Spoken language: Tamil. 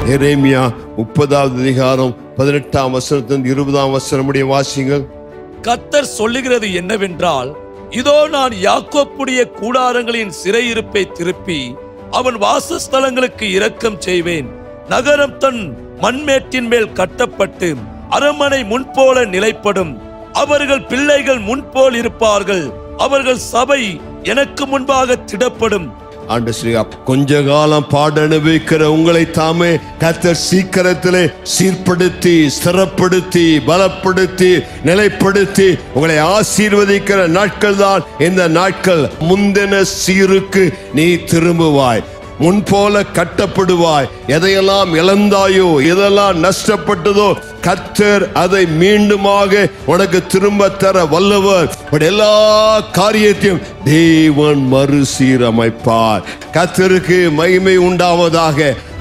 எரேமியா முப்பதாவது அதிகாரம் பதினெட்டாம் வசனத்திலிருந்து இருபதாம் வசனம் முடிய வாசிங்கள் கத்தர் சொல்லுகிறது என்னவென்றால் இதோ நான் யாக்கோப்புடைய கூடாரங்களின் சிறையிருப்பை திருப்பி அவன் வாசஸ்தலங்களுக்கு இரக்கம் செய்வேன் நகரம் தன் மண்மேட்டின் மேல் கட்டப்பட்டு அரண்மனை முன்போல நிலைப்படும் அவர்கள் பிள்ளைகள் முன்போல் இருப்பார்கள் அவர்கள் சபை எனக்கு முன்பாக திடப்படும் ஆண்டு ஸ்ரீ கொஞ்ச காலம் பாட அனுபவிக்கிற உங்களை தாமே கத்தர் சீக்கிரத்திலே சீர்படுத்தி ஸ்திரப்படுத்தி பலப்படுத்தி நிலைப்படுத்தி உங்களை ஆசீர்வதிக்கிற நாட்கள் தான் இந்த நாட்கள் முந்தின சீருக்கு நீ திரும்புவாய் முன் போல கட்டப்படுவாய் எதையெல்லாம் இழந்தாயோ எதெல்லாம் நஷ்டப்பட்டதோ கத்தர் அதை மீண்டுமாக உனக்கு திரும்ப தர வல்லவர் உன் எல்லா காரியத்தையும் தேவன் மறுசீரமைப்பார் கத்தருக்கு மகிமை உண்டாவதாக